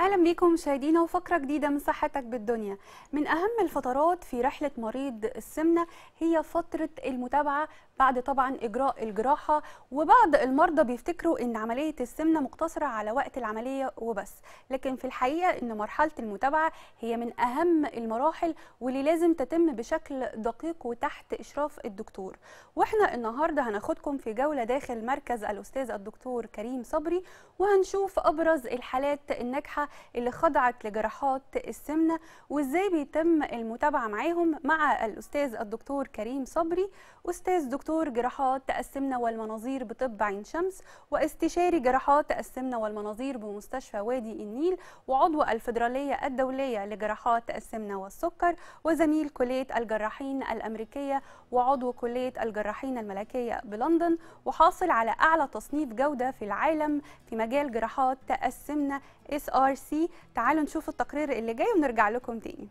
اهلا بيكم مشاهدينا وفقره جديده من صحتك بالدنيا من اهم الفترات في رحله مريض السمنه هي فتره المتابعه بعد طبعا اجراء الجراحه وبعض المرضى بيفتكروا ان عمليه السمنه مقتصره على وقت العمليه وبس لكن في الحقيقه ان مرحله المتابعه هي من اهم المراحل واللي لازم تتم بشكل دقيق وتحت اشراف الدكتور واحنا النهارده هناخدكم في جوله داخل مركز الاستاذ الدكتور كريم صبري وهنشوف ابرز الحالات الناجحه اللي خضعت لجراحات السمنه وازاي بيتم المتابعه معاهم مع الاستاذ الدكتور كريم صبري استاذ دكتور جراحات السمنه والمناظير بطب عين شمس واستشاري جراحات السمنه والمناظير بمستشفى وادي النيل وعضو الفدراليه الدوليه لجراحات السمنه والسكر وزميل كليه الجراحين الامريكيه وعضو كليه الجراحين الملكيه بلندن وحاصل على اعلى تصنيف جوده في العالم في مجال جراحات السمنه اس ار سي تعالوا نشوف التقرير اللي جاي ونرجع لكم تاني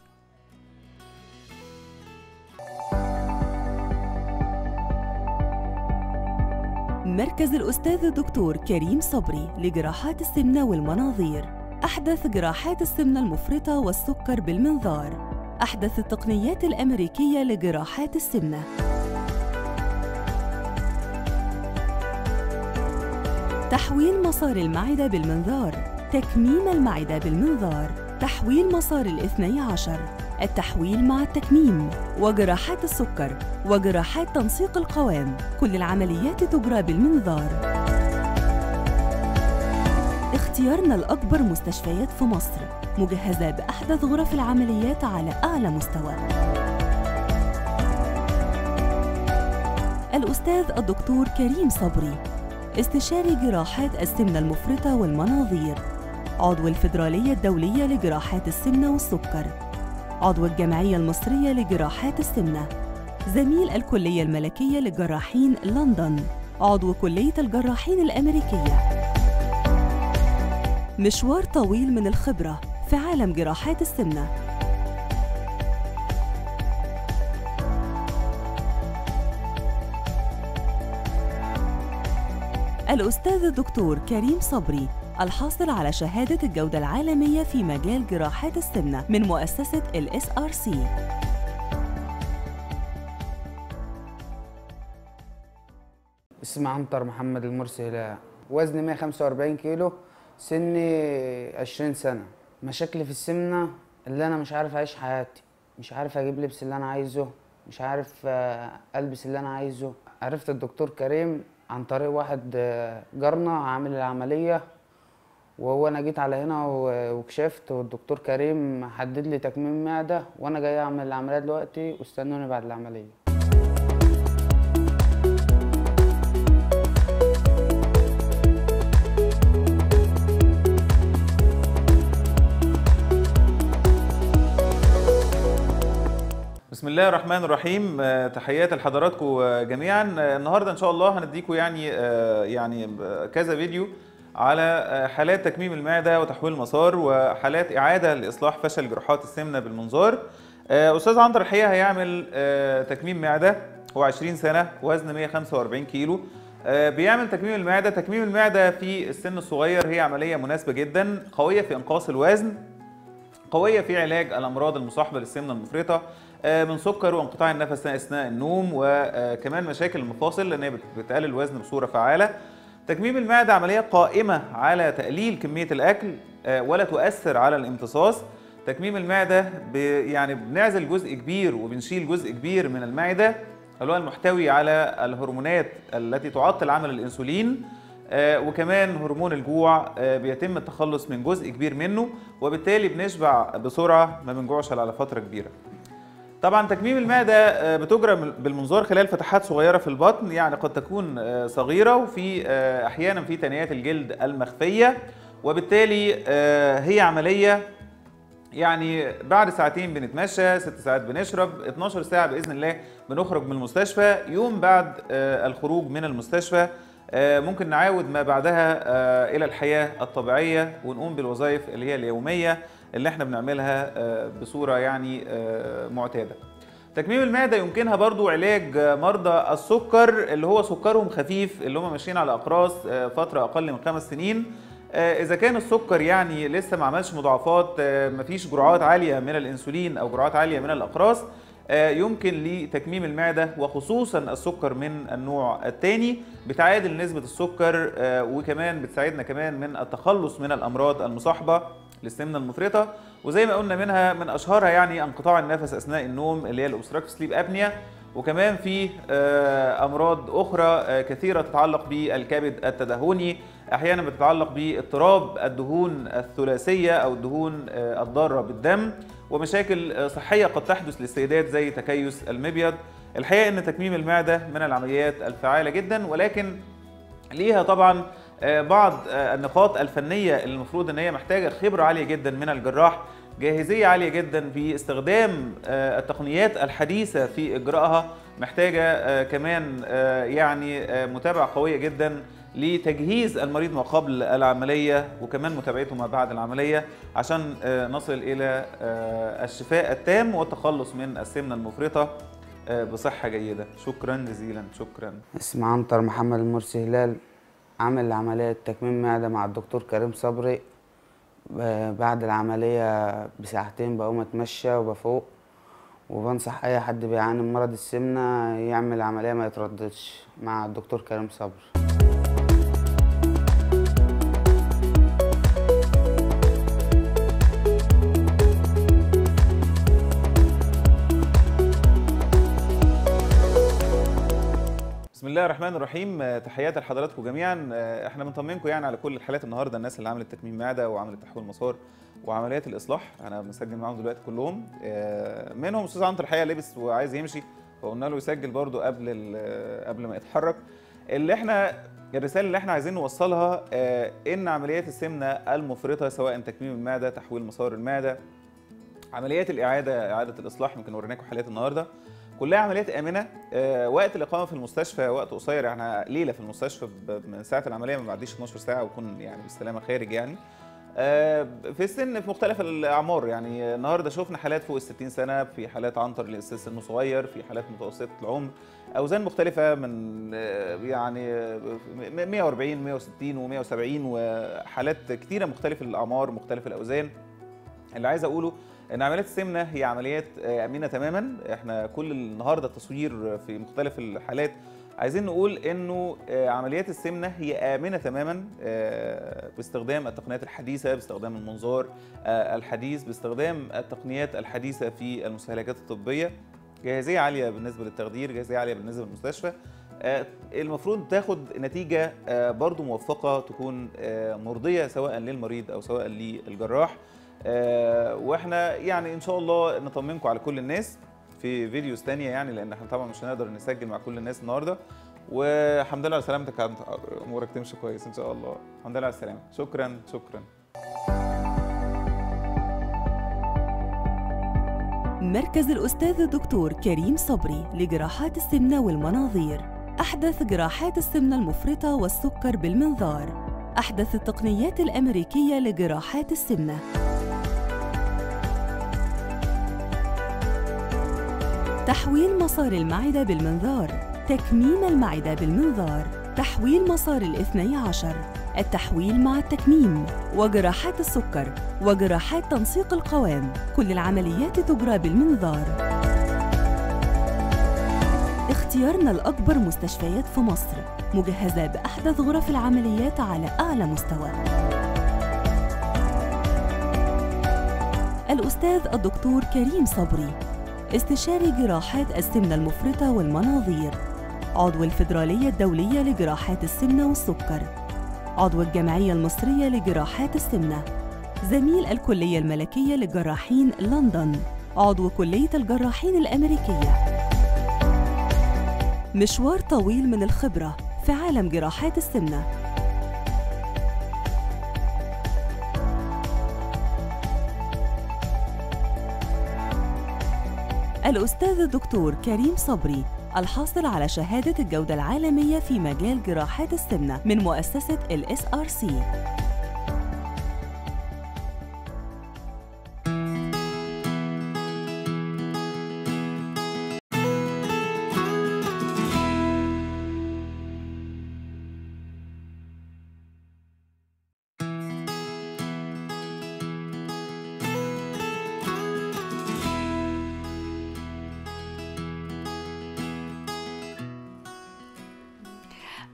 مركز الأستاذ الدكتور كريم صبري لجراحات السمنة والمناظير أحدث جراحات السمنة المفرطة والسكر بالمنظار أحدث التقنيات الأمريكية لجراحات السمنة تحويل مسار المعدة بالمنظار تكميم المعدة بالمنظار تحويل مسار الاثني عشر التحويل مع التكميم وجراحات السكر وجراحات تنسيق القوام كل العمليات تجرى بالمنظار اختيارنا الأكبر مستشفيات في مصر مجهزة بأحدث غرف العمليات على أعلى مستوى الأستاذ الدكتور كريم صبري استشاري جراحات السمنة المفرطة والمناظير عضو الفدرالية الدولية لجراحات السمنة والسكر عضو الجمعية المصرية لجراحات السمنة زميل الكلية الملكية لجراحين لندن عضو كلية الجراحين الأمريكية مشوار طويل من الخبرة في عالم جراحات السمنة الأستاذ الدكتور كريم صبري الحاصل على شهادة الجودة العالمية في مجال جراحات السمنة من مؤسسة ال SRC اسمي عنتر محمد المرسي هلال وزني 145 كيلو سني 20 سنة مشاكلي في السمنة اللي أنا مش عارف أعيش حياتي مش عارف أجيب لبس اللي أنا عايزه مش عارف آه، ألبس اللي أنا عايزه عرفت الدكتور كريم عن طريق واحد آه، جارنا عامل العملية وهو أنا جيت على هنا و- وكشفت والدكتور كريم حدد لي تكميم معدة وأنا جاي أعمل العملية دلوقتي واستنوني بعد العملية بسم الله الرحمن الرحيم آه، تحياتي لحضراتكم آه، جميعا آه، النهارده ان شاء الله هنديكم يعني آه، يعني آه، كذا فيديو على آه، حالات تكميم المعده وتحويل المسار وحالات اعاده لاصلاح فشل جراحات السمنه بالمنظار آه، استاذ عنتر الحقيقه هيعمل آه، تكميم معده هو 20 سنه وزن 145 كيلو آه، بيعمل تكميم المعده تكميم المعده في السن الصغير هي عمليه مناسبه جدا قويه في انقاص الوزن قويه في علاج الامراض المصاحبه للسمنه المفرطه آه، من سكر وانقطاع النفس اثناء النوم وكمان مشاكل المفاصل لان هي بت- بتقلل الوزن بصوره فعاله تكميم المعده عمليه قائمه على تقليل كميه الاكل آه، ولا تؤثر على الامتصاص تكميم المعده ب- يعني بنعزل جزء كبير وبنشيل جزء كبير من المعده اللي هو المحتوي على الهرمونات التي تعطل عمل الانسولين آه، وكمان هرمون الجوع آه، بيتم التخلص من جزء كبير منه وبالتالي بنشبع بسرعه ما بنجوعش على فتره كبيره طبعا تكميم المعدة آه، بتجرى من- بالمنظار خلال فتحات صغيرة في البطن يعني قد تكون آه، صغيرة وفي آه، أحيانا في تنايات الجلد المخفية وبالتالي آه، هي عملية يعني بعد ساعتين بنتمشى ست ساعات بنشرب 12 ساعة بإذن الله بنخرج من المستشفى يوم بعد آه، الخروج من المستشفى آه، ممكن نعاود ما بعدها آه، إلى الحياة الطبيعية ونقوم بالوظائف اللي هي اليومية اللي احنا بنعملها آه، بصورة يعني آه، معتادة تكميم المعدة يمكنها برضو علاج آه، مرضى السكر اللي هو سكرهم خفيف اللي هم ماشيين على أقراص آه، فترة أقل من خمس سنين آه، اذا كان السكر يعني لسه ما عملش مضاعفات آه، مفيش جرعات عاليه من الانسولين او جرعات عاليه من الاقراص آه، يمكن لتكميم المعده وخصوصا السكر من النوع الثاني بتعادل نسبه السكر آه، وكمان بتساعدنا كمان من التخلص من الامراض المصاحبه للسمنه المفرطه وزي ما قلنا منها من اشهرها يعني انقطاع النفس اثناء النوم اللي هي الاوبستراكتيف سليب ابنيا وكمان في آه، امراض اخرى آه، كثيره تتعلق بالكبد التدهوري احيانا بتتعلق باضطراب الدهون الثلاثيه او الدهون آه، الضاره بالدم ومشاكل آه، صحيه قد تحدث للسيدات زي تكيس المبيض الحقيقه ان تكميم المعده من العمليات الفعاله جدا ولكن ليها طبعا آه، بعض آه، النقاط الفنيه اللي المفروض ان هي محتاجه خبره عاليه جدا من الجراح جاهزيه عاليه جدا باستخدام آه، التقنيات الحديثه في اجرائها محتاجه آه، كمان آه، يعني آه، متابعه قويه جدا لتجهيز المريض ما قبل العمليه وكمان متابعته ما بعد العمليه عشان آه، نصل الى آه، الشفاء التام والتخلص من السمنه المفرطه آه، بصحه جيده شكرا جزيلا شكرا اسمي عنتر محمد المرسي هلال عامل عملية تكميم معدة مع الدكتور كريم صبري ب- بعد العملية بساعتين بقوم اتمشى وبفوق وبنصح اي حد بيعاني من مرض السمنة يعمل عملية ما يترددش مع الدكتور كريم صبري بسم الله الرحمن الرحيم آه، تحياتي لحضراتكم جميعا آه، احنا بنطمنكم يعني على كل الحالات النهارده الناس اللي عملت تكميم معده وعملت تحويل مسار وعمليات الاصلاح انا مسجل معاهم دلوقتي كلهم آه، منهم استاذ عنتر الحقيقه لبس وعايز يمشي فقلنا له يسجل برده قبل ال- قبل ما يتحرك اللي احنا الرساله اللي احنا عايزين نوصلها آه، ان عمليات السمنه المفرطه سواء تكميم المعده تحويل مسار المعده عمليات الاعاده اعاده الاصلاح يمكن وريناكم حالات النهارده كلها عمليات امنه آه، وقت الاقامه في المستشفى وقت قصير يعني ليله في المستشفى ب- من ساعه العمليه ما بعديش 12 ساعه ويكون يعني بالسلامه خارج يعني آه، في السن في مختلف الاعمار يعني النهارده شفنا حالات فوق ال 60 سنه في حالات عنتر لسه سنه صغير في حالات متوسطه العمر اوزان مختلفه من آه، يعني آه، 140 160 و170 وحالات كتيره مختلفه الاعمار مختلف الاوزان اللي عايز اقوله ان عمليات السمنه هي عمليات آه، امنه تماما احنا كل النهارده تصوير في مختلف الحالات عايزين نقول انه آه، عمليات السمنه هي امنه تماما آه، باستخدام التقنيات الحديثه باستخدام المنظار آه، الحديث باستخدام التقنيات الحديثه في المستهلكات الطبيه جاهزيه عاليه بالنسبه للتخدير جاهزيه عاليه بالنسبه للمستشفى آه، المفروض تاخد نتيجه آه، برضو موفقه تكون آه، مرضيه سواء للمريض او سواء للجراح آه، واحنا يعني ان شاء الله نطمنكم على كل الناس في فيديوز تانية يعني لان احنا طبعا مش هنقدر نسجل مع كل الناس النهارده والحمد لله على سلامتك يا عبد- امورك تمشي كويس ان شاء الله الحمد لله على السلامه شكرا شكرا مركز الأستاذ الدكتور كريم صبري لجراحات السمنة والمناظير أحدث جراحات السمنة المفرطة والسكر بالمنظار أحدث التقنيات الأمريكية لجراحات السمنة تحويل مسار المعدة بالمنظار تكميم المعدة بالمنظار تحويل مسار الاثني عشر التحويل مع التكميم وجراحات السكر وجراحات تنسيق القوام كل العمليات تجرى بالمنظار اختيارنا الأكبر مستشفيات في مصر مجهزة بأحدث غرف العمليات على أعلى مستوى الأستاذ الدكتور كريم صبري استشاري جراحات السمنة المفرطة والمناظير عضو الفيدرالية الدولية لجراحات السمنة والسكر عضو الجمعية المصرية لجراحات السمنة زميل الكلية الملكية لجراحين لندن عضو كلية الجراحين الأمريكية مشوار طويل من الخبرة في عالم جراحات السمنة الأستاذ الدكتور كريم صبري الحاصل على شهادة الجودة العالمية في مجال جراحات السمنة من مؤسسة ال SRC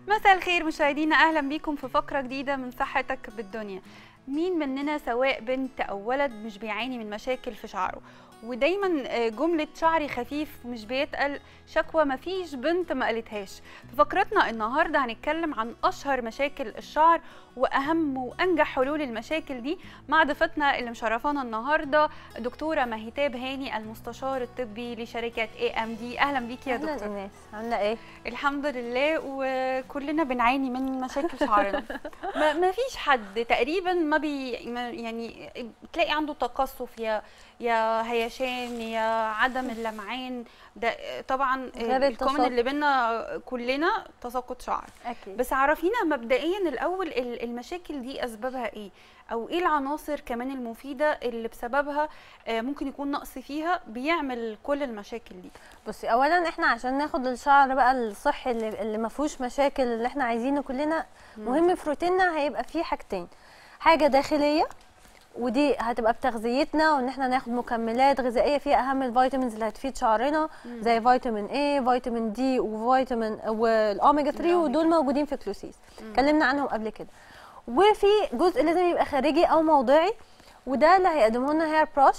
مساء الخير مشاهدينا اهلا بيكم في فقره جديده من صحتك بالدنيا مين مننا سواء بنت او ولد مش بيعاني من مشاكل في شعره ودايما آه، جمله شعري خفيف مش بيتقل شكوى مفيش بنت ما قالتهاش في فقرتنا النهارده هنتكلم عن اشهر مشاكل الشعر واهم وانجح حلول المشاكل دي مع ضيفتنا اللي مشرفانا النهارده دكتوره مهيتاب هاني المستشار الطبي لشركه اي ام دي اهلا بيكي يا اهلا دكتور ايناس عامله ايه الحمد لله وكلنا بنعاني من مشاكل شعرنا ما ما فيش حد تقريبا ما بي ما يعني تلاقي عنده تقصف يا يا هيشان يا عدم اللمعان ده طبعا غير الكومن التساقط. اللي بينا كلنا تساقط شعر اكيد بس عرفينا مبدئيا الاول ال- المشاكل دي اسبابها ايه او ايه العناصر كمان المفيده اللي بسببها آه، ممكن يكون نقص فيها بيعمل كل المشاكل دي بصي اولا احنا عشان ناخد الشعر بقى الصحي اللي, اللي ما فيهوش مشاكل اللي احنا عايزينه كلنا مهم في روتيننا هيبقى فيه حاجتين حاجه داخليه ودي هتبقى بتغذيتنا وان احنا ناخد مكملات غذائيه فيها اهم الفيتامينز اللي هتفيد شعرنا زي فيتامين اي فيتامين دي وفيتامين والاوميجا 3 الأوميجا. ودول موجودين في كلوسيس اتكلمنا عنهم قبل كده وفي جزء لازم يبقى خارجي او موضعي وده اللي هيقدمه لنا هير براش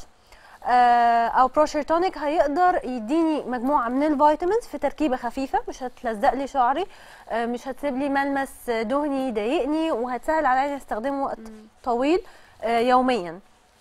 آه، او بروشر تونيك هيقدر يديني مجموعه من الفيتامينز في تركيبه خفيفه مش هتلزق لي شعري آه، مش هتسيب لي ملمس دهني يضايقني وهتسهل عليا إني استخدمه وقت طويل آه، يوميا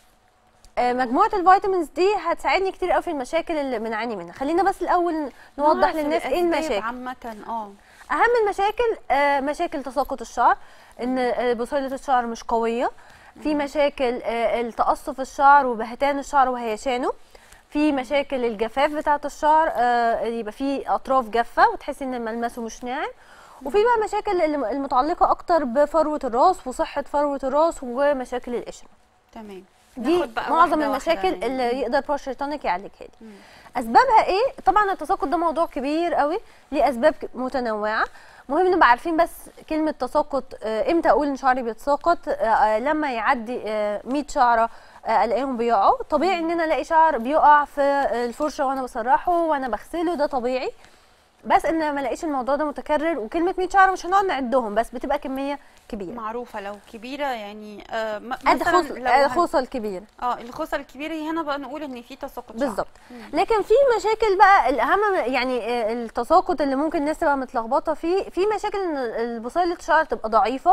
آه، مجموعه الفيتامينز دي هتساعدني كتير قوي في المشاكل اللي بنعاني منها خلينا بس الاول نوضح نعرف للناس ايه الأسباب المشاكل عامه اه اهم المشاكل آه، مشاكل تساقط الشعر ان آه، بصيله الشعر مش قويه في مشاكل آه، التقصف الشعر وبهتان الشعر وهيشانه في مشاكل الجفاف بتاعه الشعر آه، يبقى في اطراف جافه وتحسي ان ملمسه مش ناعم وفي بقى مشاكل الم- المتعلقه اكتر بفروه الراس وصحه فروه الراس ومشاكل القشره تمام دي ناخد بقى معظم واحدة المشاكل واحدة اللي يعني. يقدر بروشر تونيك يعالجها لي مم. اسبابها ايه طبعا التساقط ده موضوع كبير قوي ليه اسباب ك- متنوعه مهم نبقى عارفين بس كلمه تساقط آه، امتى اقول ان شعري بيتساقط آه، آه، لما يعدي آه، 100 شعره آه، الاقيهم بيقعوا طبيعي ان انا الاقي شعر بيقع في آه، الفرشه وانا بسرحه وانا بغسله ده طبيعي بس ان ما الاقيش الموضوع ده متكرر وكلمه 100 شعره مش هنقعد نعدهم بس بتبقى كميه كبيره معروفه لو كبيره يعني آه م- قد مثلاً خوص لو آه، هن- خوصه الكبير اه الخوصه الكبيره هنا بقى نقول ان في تساقط شعر. بالظبط لكن في مشاكل بقى الاهم يعني آه، التساقط اللي ممكن الناس تبقى متلخبطه فيه في مشاكل ان بصيله الشعر تبقى ضعيفه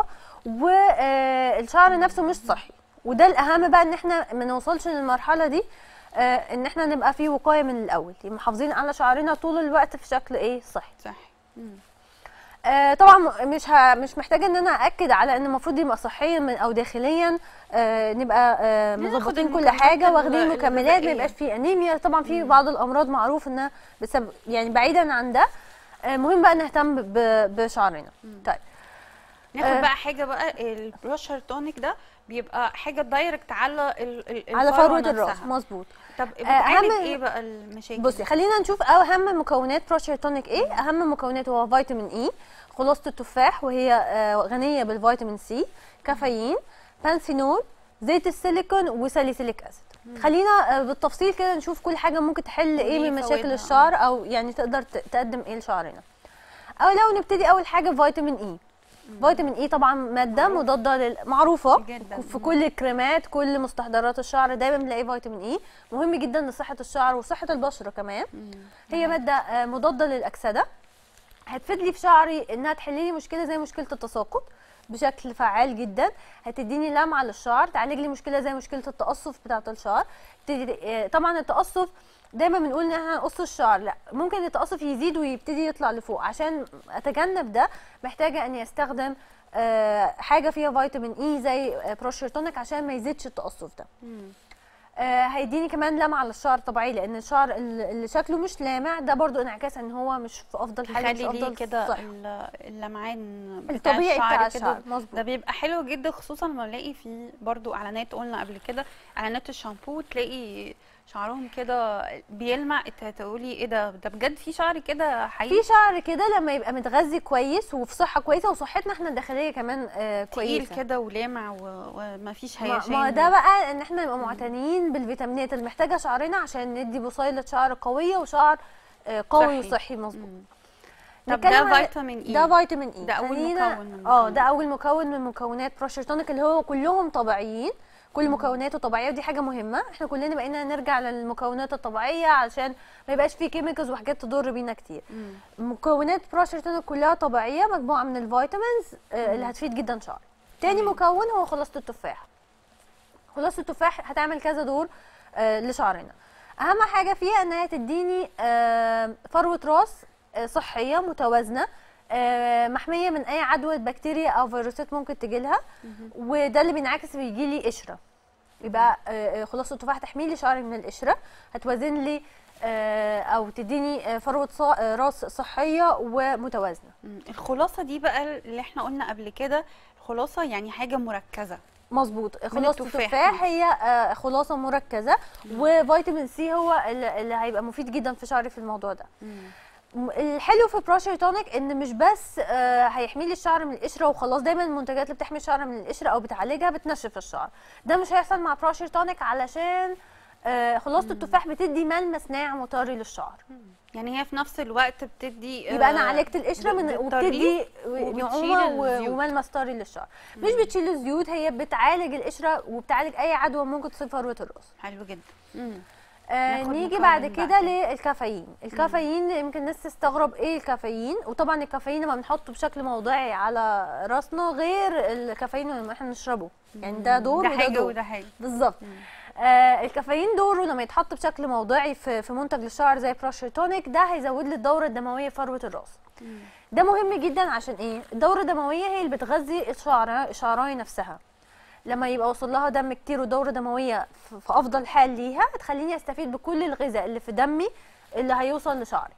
والشعر نفسه مش صحي وده الاهم بقى ان احنا ما نوصلش للمرحله دي آه، ان احنا نبقى في وقايه من الاول يبقى محافظين على شعرنا طول الوقت في شكل ايه صحي صح مم. آه، طبعا م- مش ه... مش محتاجه ان انا اكد على ان المفروض يبقى صحيا من او داخليا آه، نبقى آه، ناخد مظبطين كل المكملات حاجه ال- واخدين مكملات ما الغذائية. يبقاش فيه انيميا طبعا في بعض الامراض معروف انها بسبب يعني بعيدا عن ده آه، مهم بقى نهتم ب... بشعرنا طيب ناخد آه. بقى حاجه بقى البروشر تونيك ده بيبقى حاجه دايركت على ال- ال- على الفروة فروه نفسها. الراس مظبوط طب أهم- بتعالج ايه بقى المشاكل بصي خلينا نشوف اهم مكونات بروشر تونيك ايه اهم مكونات هو فيتامين اي خلاصه التفاح وهي آه، غنيه بالفيتامين سي كافيين بانسينول زيت السيليكون وساليسيليك اسيد خلينا آه، بالتفصيل كده نشوف كل حاجه ممكن تحل ايه وليه من مشاكل فوائدها، الشعر او يعني تقدر ت- تقدم ايه لشعرنا او لو نبتدي اول حاجه فيتامين اي فيتامين اي طبعا ماده مضاده لل... معروفه جداً. في كل الكريمات كل مستحضرات الشعر دايما بنلاقي فيتامين اي مهم جدا لصحه الشعر وصحه البشره كمان هي ماده آه، مضاده للاكسده هتفيد لي في شعري انها تحل لي مشكله زي مشكله التساقط بشكل فعال جدا هتديني لمعه للشعر تعالج لي مشكله زي مشكله التقصف بتاعه الشعر تدي- آه، طبعا التقصف دايما بنقول ان احنا نقص الشعر لا ممكن التقصف يزيد ويبتدي يطلع لفوق عشان اتجنب ده محتاجه اني استخدم آه، حاجه فيها فيتامين اي زي آه، بروشر تونيك عشان ما يزيدش التقصف ده آه، هيديني كمان لمعه للشعر طبيعي لان الشعر ال- اللي شكله مش لامع ده برضو انعكاس ان هو مش في افضل حاله مش يخلي ليه افضل كده صحة. ال- اللمعان الطبيعي بتاع كده. الشعر مظبوط ده بيبقى حلو جدا خصوصا لما نلاقي في برضو اعلانات قلنا قبل كده اعلانات الشامبو تلاقي شعرهم كده بيلمع إنت هتقولي ايه ده ده بجد في شعر كده حقيقي في شعر كده لما يبقى متغذي كويس وفي صحه كويسه وصحتنا احنا الداخليه كمان آه تقيل كويسه كده ولامع و- ومفيش ما هيشان ما ده بقى ان احنا نبقى معتنيين بالفيتامينات اللي محتاجها شعرنا عشان ندي بصيله شعر قويه وشعر آه قوي صحي. وصحي مظبوط مم. طب نتكلم ده على- فيتامين اي ده فيتامين اي ده أول خلينا- مكون من اه المكونات. ده اول مكون من مكونات بروشيتونيك اللي هو كلهم طبيعيين كل مكوناته طبيعيه ودي حاجه مهمه احنا كلنا بقينا نرجع للمكونات الطبيعيه علشان ما يبقاش فيه كيميكالز وحاجات تضر بينا كتير مكونات بروشيتونيك كلها طبيعيه مجموعه من الفيتامينز آه، اللي هتفيد جدا شعرك تاني مكون هو خلاصه التفاح خلاصه التفاح هتعمل كذا دور آه، لشعرنا اهم حاجه فيها انها تديني آه، فروه راس آه، صحيه متوازنه آه، محميه من اي عدوى بكتيريا او فيروسات ممكن تجيلها وده اللي بينعكس بيجي لي قشره يبقى آه، آه، خلاصه التفاح تحمي لي شعري من القشره هتوازن لي آه، او تديني آه، فروه صا- آه، راس صحيه ومتوازنه مم. الخلاصه دي بقى اللي احنا قلنا قبل كده الخلاصه يعني حاجه مركزه مظبوط خلاصه التفاح. التفاح هي آه، خلاصه مركزه وفيتامين سي هو اللي اللي هيبقى مفيد جدا في شعري في الموضوع ده م- الحلو في براشر تونيك ان مش بس آه، هيحمي لي الشعر من القشره وخلاص دايما المنتجات اللي بتحمي الشعر من القشره او بتعالجها بتنشف الشعر ده مش هيحصل مع براشر تونيك علشان آه، خلاصه التفاح بتدي ملمس ناعم وطري للشعر يعني هي في نفس الوقت بتدي يبقى انا آه، عالجت القشره من بتطريه وبتدي وبتشيل نعومه و- الزيوت. وملمس طري للشعر مش بتشيل الزيوت هي بتعالج القشره وبتعالج اي عدوى ممكن تصيب فروه الراس حلو جدا مم. آه ناخد نيجي مكون بعد بقى كده تاني. للكافيين الكافيين يمكن الناس تستغرب ايه الكافيين وطبعا الكافيين لما بنحطه بشكل موضعي على راسنا غير الكافيين اللي احنا نشربه يعني ده دور ده وده حاجه دور وده حاجه بالظبط آه الكافيين دوره لما يتحط بشكل موضعي في, في منتج للشعر زي براشر تونيك ده هيزود لي الدوره الدمويه في فروه الراس ده مهم جدا عشان ايه الدوره الدمويه هي اللي بتغذي الشعر الشعرايه نفسها لما يبقى وصل لها دم كتير ودوره دمويه في في افضل حال ليها هتخليني استفيد بكل الغذاء اللي في دمي اللي هيوصل لشعري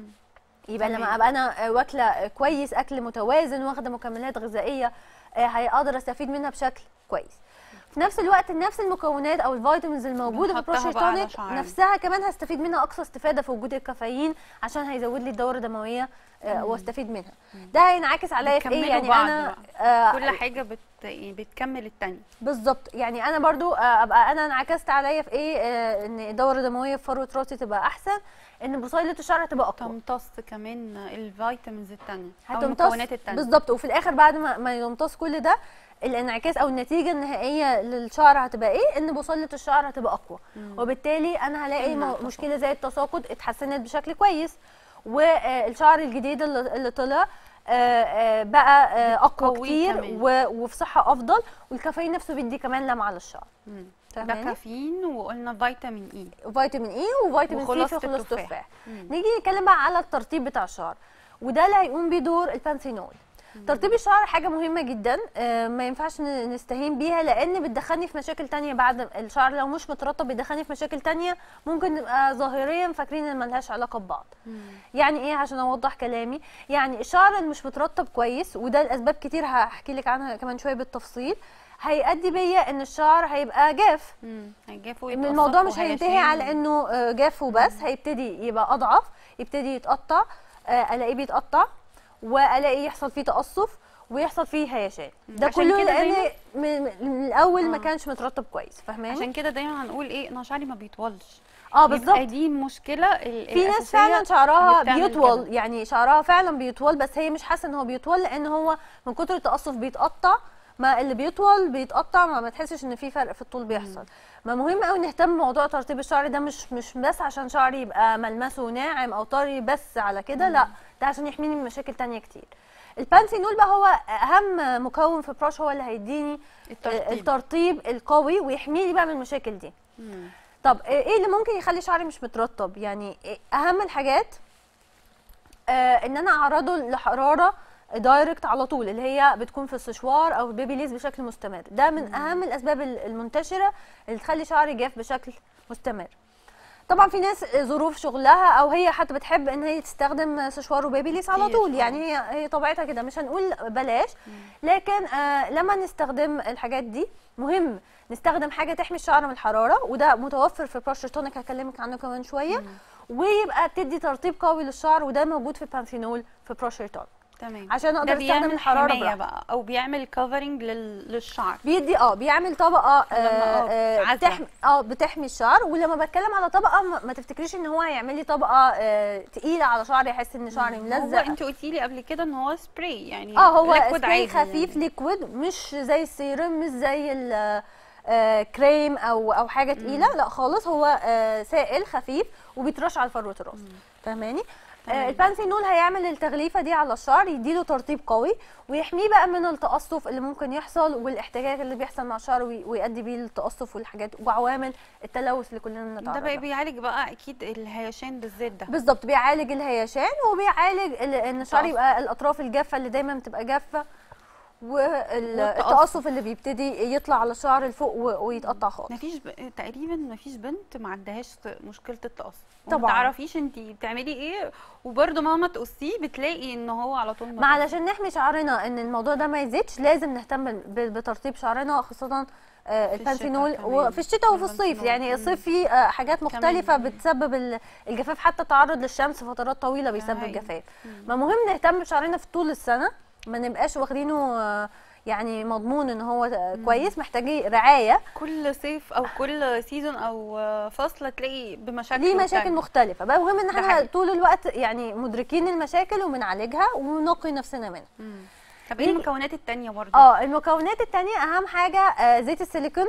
يبقى تمام. لما ابقى انا واكله كويس اكل متوازن واخده مكملات غذائيه آه، هيقدر استفيد منها بشكل كويس في نفس الوقت نفس المكونات او الفيتامينز الموجوده في بنحطها البروشر بقى على تونيك شعرنا. نفسها كمان هستفيد منها اقصى استفاده في وجود الكافيين عشان هيزود لي الدوره الدمويه آه، واستفيد منها ده هينعكس عليا في ايه بيكملوا يعني بعض انا بقى. آه، كل حاجه بت... يعني بتكمل التانية بالظبط يعني انا برضو آه، ابقى انا انعكست عليا في ايه آه، ان الدوره الدمويه في فروه راسي تبقى احسن ان بصيله الشعر تبقى اقوى تمتص كمان الفيتامينز التانية او هتمتص المكونات التانية بالظبط وفي الاخر بعد ما, ما يمتص كل ده الانعكاس او النتيجه النهائيه للشعر هتبقى ايه ان بصيله الشعر هتبقى اقوى وبالتالي انا هلاقي تمنع مو- التساقط. مشكله زي التساقط اتحسنت بشكل كويس والشعر الجديد اللي اللي طلع آه، آه، بقى آه، اقوى قوي كتير كمان. و- وفي صحه افضل والكافيين نفسه بيدي كمان لمعه للشعر مم. ده فاهماني؟ كافيين وقلنا فيتامين اي فيتامين اي وفيتامين سي وخلاصة في خلاص التفاح. التفاح نيجي نتكلم بقى على الترطيب بتاع الشعر وده اللي هيقوم بيه دور البانسينول ترطيب الشعر حاجه مهمه جدا آه، ما ينفعش ن- نستهين بيها لان بتدخلني في مشاكل تانية بعد الشعر لو مش مترطب بيدخلني في مشاكل تانية ممكن نبقى ظاهريا فاكرين ان ملهاش علاقه ببعض يعني ايه عشان اوضح كلامي يعني الشعر اللي مش مترطب كويس وده الاسباب كتير هحكي لك عنها كمان شويه بالتفصيل هيؤدي بيا ان الشعر هيبقى جاف مم. هيجافوا إن يتقصقوا الموضوع مش وهيشيل. هينتهي على انه آه، جاف وبس هيبتدي يبقى اضعف يبتدي يتقطع آه، الاقيه بيتقطع والاقي يحصل فيه تقصف ويحصل فيه هيشان ده عشان كله كده لان دايماً- من, من الاول ما آه. كانش مترطب كويس فاهماني عشان كده دايما هنقول ايه انا شعري ما بيطولش اه يبقى بالظبط دي المشكله ال- في ناس الأساسية فعلا شعرها اللي بتعمل بيطول كده. يعني شعرها فعلا بيطول بس هي مش حاسه ان هو بيطول لان هو من كتر التقصف بيتقطع ما اللي بيطول بيتقطع ما, ما تحسش ان في فرق في الطول بيحصل ما مهم قوي نهتم بموضوع ترطيب الشعر ده مش مش بس عشان شعري يبقى ملمسه ناعم او طري بس على كده لا ده عشان يحميني من مشاكل تانية كتير البانسينول بقى هو اهم مكون في براش هو اللي هيديني الترطيب. الترطيب القوي ويحميني بقى من المشاكل دي مم. طب ايه اللي ممكن يخلي شعري مش مترطب يعني إيه- اهم الحاجات آه ان انا اعرضه لحراره دايركت على طول اللي هي بتكون في السشوار او البيبي ليز بشكل مستمر ده من اهم الاسباب ال- المنتشره اللي تخلي شعري جاف بشكل مستمر طبعا في ناس ظروف شغلها او هي حتى بتحب ان هي تستخدم سشوار وبيبي ليس على كتير، طول آه. يعني هي هي طبيعتها كده مش هنقول بلاش لكن آه لما نستخدم الحاجات دي مهم نستخدم حاجه تحمي الشعر من الحراره وده متوفر في براشر تونيك هكلمك عنه كمان شويه ويبقى بتدي ترطيب قوي للشعر وده موجود في بانسينول في براشر تونيك تمام عشان ده اقدر استخدم بيعمل الحراره حمايه براحتي. بقى او بيعمل كفرنج للشعر بيدي اه بيعمل طبقه لما اه آه آه عزلة. بتحمي اه بتحمي الشعر ولما بتكلم على طبقه ما, ما تفتكريش ان هو هيعمل لي طبقه آه تقيله على شعري احس ان شعري هو ملزق انت قلتي لي قبل كده ان هو سبراي يعني اه هو liquid سبراي عادي خفيف يعني. ليكويد مش زي السيرم مش زي ال آه، كريم او او حاجه تقيله لا خالص هو آه، سائل خفيف وبيترش على فروه الراس فاهماني تمام. آه، البانسينول هيعمل التغليفه دي على الشعر يديله ترطيب قوي ويحميه بقى من التقصف اللي ممكن يحصل والاحتكاك اللي بيحصل مع الشعر وي- ويؤدي بيه للتقصف والحاجات وعوامل التلوث اللي كلنا ده بنتعرض بقى لها. بيعالج بقى اكيد الهيشان بالذات ده بالظبط بيعالج الهيشان وبيعالج ال- ان الشعر التقصف. يبقى الاطراف الجافه اللي دايما بتبقى جافه والتقصف. والتقصف اللي بيبتدي يطلع على الشعر لفوق و- ويتقطع خالص مفيش ب... تقريبا مفيش بنت ما عندهاش مشكله التقصف طبعاً. ما تعرفيش انت بتعملي ايه وبرده ماما تقصيه بتلاقي ان هو على طول ما علشان نحمي شعرنا ان الموضوع ده ما يزيدش لازم نهتم ب- بترطيب شعرنا خاصه آه، في البانسينول الشتاء كمان. وفي الشتاء وفي الصيف البانسينول. يعني الصيف مم. فيه آه، حاجات مختلفه كمان. بتسبب ال- الجفاف حتى التعرض للشمس فترات طويله بيسبب هاي. جفاف ما مهم نهتم بشعرنا في طول السنه ما نبقاش واخدينه آه، يعني مضمون ان هو آه، كويس محتاجين رعايه كل صيف او كل سيزون او فصل تلاقي بمشاكل ليه مشاكل مختلفه بقى مهم ان ده احنا حقيقي. طول الوقت يعني مدركين المشاكل وبنعالجها ونقي نفسنا منها طب ايه المكونات التانية برضه اه المكونات التانية اهم حاجة آه زيت السيليكون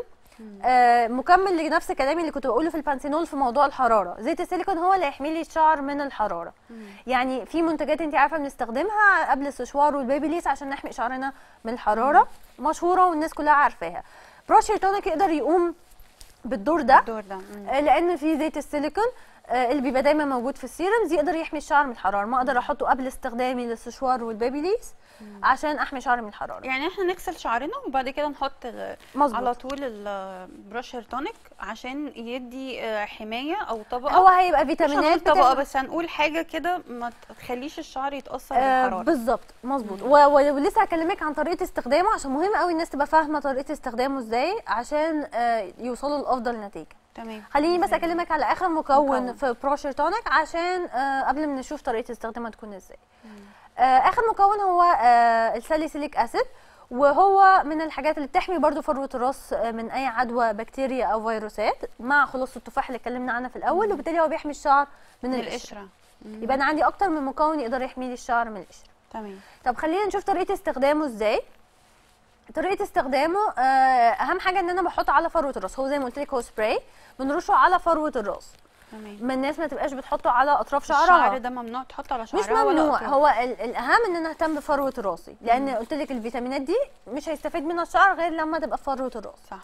آه مكمل لنفس كلامي اللي كنت بقوله في البانسينول في موضوع الحرارة زيت السيليكون هو اللي يحمي لي الشعر من الحرارة يعني في منتجات انت عارفة بنستخدمها قبل السشوار والبيبي ليس عشان نحمي شعرنا من الحرارة مشهورة والناس كلها عارفاها بروشر تونيك يقدر يقوم بالدور ده الدور ده مم. آه، لان في زيت السيليكون آه، اللي بيبقى دايما موجود في السيرمز يقدر يحمي الشعر من الحراره ما اقدر احطه قبل استخدامي للسشوار والبيبي ليس عشان احمي شعري من الحراره يعني احنا نغسل شعرنا وبعد كده نحط ال- مظبوط. على طول البراشر تونيك عشان يدي آه، حمايه او طبقه هو هيبقى مش فيتامينات هنقول طبقه بتعمل- بس هنقول حاجه كده ما تخليش الشعر يتاثر آه بالحراره بالظبط مظبوط و- و- ولسه هكلمك عن طريقه استخدامه عشان مهم قوي الناس تبقى فاهمه طريقه استخدامه ازاي عشان آه يوصلوا لافضل نتيجه تمام خليني بس اكلمك على اخر مكون, مكون. في بروشر تونيك عشان آه قبل ما نشوف طريقه استخدامها تكون ازاي آه اخر مكون هو آه الساليسيليك اسيد وهو من الحاجات اللي بتحمي برضو فروه الراس آه، من اي عدوى بكتيريا او فيروسات مع خلاصه التفاح اللي اتكلمنا عنها في الاول وبالتالي هو بيحمي الشعر من من القشره القشره مم. يبقى انا عندي اكتر من مكون يقدر يحمي لي الشعر من القشره تمام طب خلينا نشوف طريقه استخدامه ازاي طريقه استخدامه آه، اهم حاجه ان انا بحط على فروه الراس هو زي ما قلت لك هو سبراي بنرشه على فروه الراس تمام ما الناس ما تبقاش بتحطه على اطراف الشعر شعرها ده ممنوع تحطه على مش شعرها ولا ممنوع أطراف. هو ال- الاهم ان انا اهتم بفروه راسي لان قلت لك الفيتامينات دي مش هيستفيد منها الشعر غير لما تبقى في فروه الراس صح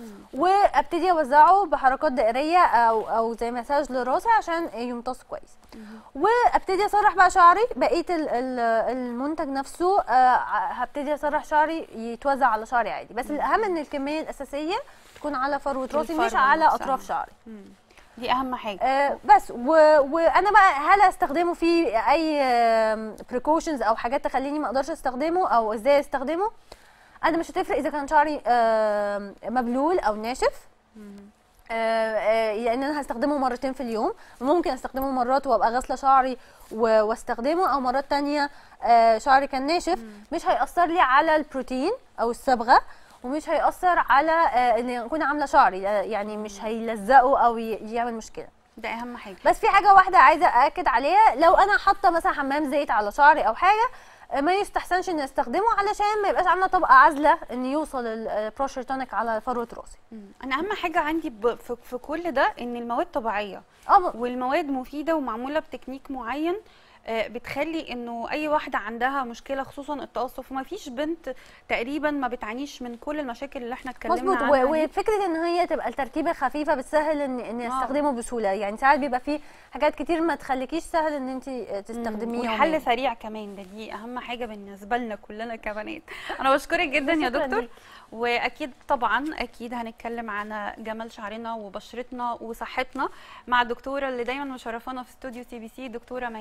وابتدي اوزعه بحركات دائريه او او زي مساج لراسي عشان يمتص كويس وابتدي اسرح بقى شعري بقيه ال- ال- المنتج نفسه آه، هبتدي اسرح شعري يتوزع على شعري عادي بس الاهم ان الكميه الاساسيه تكون على فروه راسي مش الفروة على نفسها. اطراف شعري مم. دي اهم حاجه آه، بس و... وانا بقى هل استخدمه في اي بريكوشنز او حاجات تخليني ما اقدرش استخدمه او ازاي استخدمه انا مش هتفرق اذا كان شعري آم، مبلول او ناشف آه، آه، لان انا هستخدمه مرتين في اليوم ممكن استخدمه مرات وابقى غاسله شعري و- واستخدمه او مرات تانية آه، شعري كان ناشف مش هيأثر لي على البروتين او الصبغه ومش هيأثر على آه، ان اكون عامله شعري آه، يعني مش هيلزقه او ي- يعمل مشكله ده اهم حاجه بس في حاجه واحده عايزه اكد عليها لو انا حاطه مثلا حمام زيت على شعري او حاجه آه، ما يستحسنش اني استخدمه علشان ما يبقاش عامله طبقه عازله ان يوصل البروشر تونيك على فروه راسي مم. انا اهم حاجه عندي ب... في... في كل ده ان المواد طبيعيه اه والمواد مفيده ومعموله بتكنيك معين آه، بتخلي انه اي واحده عندها مشكله خصوصا التقصف وما فيش بنت تقريبا ما بتعانيش من كل المشاكل اللي احنا اتكلمنا مظبوط عنها و- دي. وفكره ان هي تبقى التركيبه خفيفه بتسهل ان ان آه. استخدمه بسهوله يعني ساعات بيبقى فيه حاجات كتير ما تخليكيش سهل ان انت تستخدميه والحل يومياً. سريع كمان ده دي اهم حاجه بالنسبه لنا كلنا كبنات انا بشكرك جدا يا شكراً دكتور ليك. واكيد طبعا اكيد هنتكلم عن جمال شعرنا وبشرتنا وصحتنا مع الدكتوره اللي دايما مشرفانا في استوديو سي بي سي دكتوره ميتاب هاني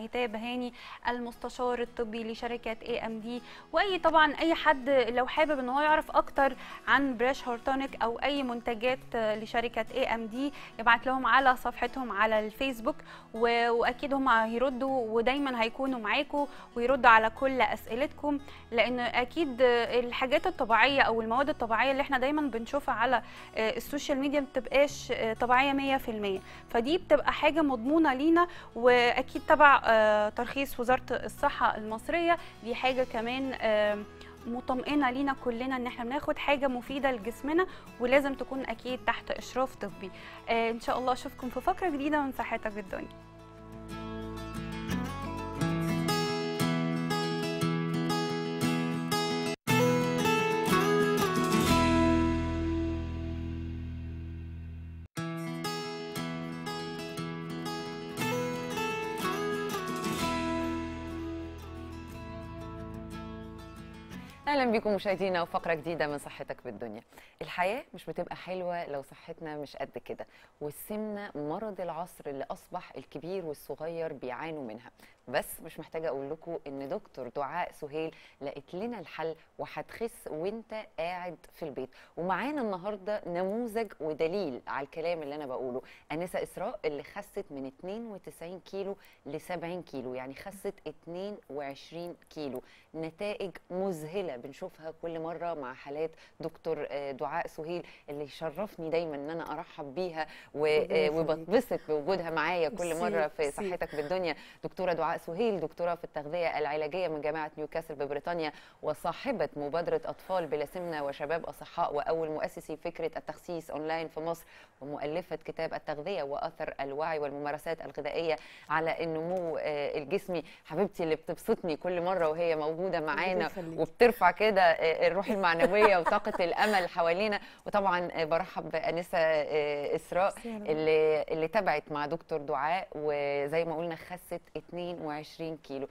هاني المستشار الطبي لشركه اي ام دي واي طبعا اي حد لو حابب ان هو يعرف اكتر عن بريش هورتونيك او اي منتجات آه، لشركه اي ام دي يبعت لهم على صفحتهم على الفيسبوك و- واكيد هم هيردوا ودايما هيكونوا معاكم ويردوا على كل اسئلتكم لان اكيد آه، الحاجات الطبيعيه او المواد الطبيعيه اللي احنا دايما بنشوفها على آه، السوشيال ميديا ما بتبقاش آه، طبيعيه 100% فدي بتبقى حاجه مضمونه لينا واكيد تبع آه، ترخيص وزاره الصحه المصريه دي حاجه كمان آه، مطمئنه لينا كلنا ان احنا بناخد حاجه مفيده لجسمنا ولازم تكون اكيد تحت اشراف طبي آه، ان شاء الله اشوفكم في فقره جديده من صحتك بالدنيا اهلا بكم مشاهدينا وفقره جديده من صحتك بالدنيا الحياه مش بتبقى حلوه لو صحتنا مش قد كده والسمنه مرض العصر اللي اصبح الكبير والصغير بيعانوا منها بس مش محتاجه اقول لكم ان دكتور دعاء سهيل لقيت لنا الحل وهتخس وانت قاعد في البيت ومعانا النهارده نموذج ودليل على الكلام اللي انا بقوله انسه اسراء اللي خست من 92 كيلو ل 70 كيلو يعني خست 22 كيلو نتائج مذهله بنشوفها كل مره مع حالات دكتور آه، دعاء سهيل اللي يشرفني دايما ان انا ارحب بيها و- ربنا آه، يخليك. وبتبسط بوجودها معايا كل ميرسي، مره في ميرسي. صحتك بالدنيا دكتوره دعاء سهيل دكتوره في التغذيه العلاجيه من جامعه نيوكاسل ببريطانيا وصاحبه مبادره اطفال بلا سمنه وشباب اصحاء واول مؤسسي فكره التخسيس اونلاين في مصر ومؤلفه كتاب التغذيه واثر الوعي والممارسات الغذائيه على النمو آه، الجسمي حبيبتي اللي بتبسطني كل مره وهي موجوده معانا يخليك. وبترفع كده آه، الروح المعنويه وطاقه الامل حوالينا وطبعا آه، برحب بانسه آه، اسراء ميرسي يا رب. اللي اللي تابعت مع دكتور دعاء وزي ما قلنا خست 22 كيلو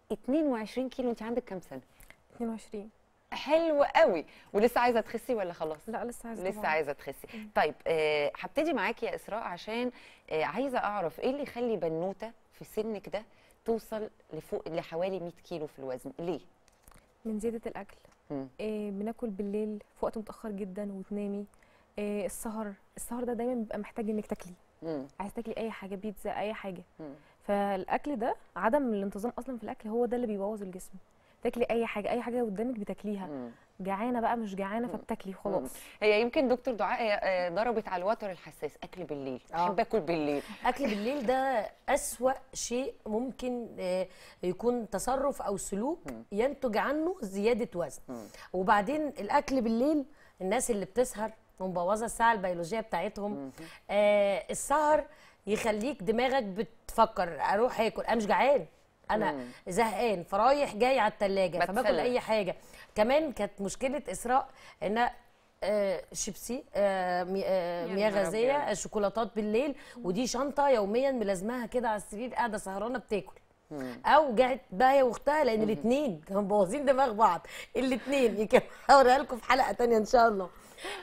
22 كيلو انت عندك كام سنه 22 حلو قوي ولسه عايزه تخسي ولا خلاص لا لسه عايزه لسه طبعاً. عايزه تخسي طيب آه، هبتدي معاكي يا اسراء عشان آه، عايزه اعرف ايه اللي يخلي بنوته في سنك ده توصل لفوق لحوالي 100 كيلو في الوزن ليه من زياده الاكل مم. إيه بناكل بالليل في وقت متاخر جدا وتنامي إيه السهر السهر ده دايما بيبقى محتاج انك تاكلي مم. عايز تاكلي اي حاجه بيتزا اي حاجه مم. فالاكل ده عدم الانتظام اصلا في الاكل هو ده اللي بيبوظ الجسم تاكلي اي حاجه اي حاجه قدامك بتاكليها مم. جعانه بقى مش جعانه فبتاكلي خلاص هي يمكن دكتور دعاء هي، آه، ضربت على الوتر الحساس اكل بالليل آه. احب اكل بالليل اكل بالليل ده اسوا شيء ممكن آه، يكون تصرف او سلوك ينتج عنه زياده وزن وبعدين الاكل بالليل الناس اللي بتسهر ومبوظه الساعه البيولوجيه بتاعتهم آه السهر يخليك دماغك بتفكر اروح اكل انا مش جعان انا زهقان فرايح جاي على التلاجة فباكل بتسلى. اي حاجه كمان كانت مشكله اسراء ان آه شيبسي آه مي- آه يا مياه نهار غازيه أبيض. شوكولاتات بالليل ودي شنطه يوميا ملازماها كده على السرير قاعده سهرانه بتاكل او جاعت بقى هي واختها لان الاثنين كانوا مبوظين دماغ بعض الاثنين يمكن هوريها لكم في حلقه تانية ان شاء الله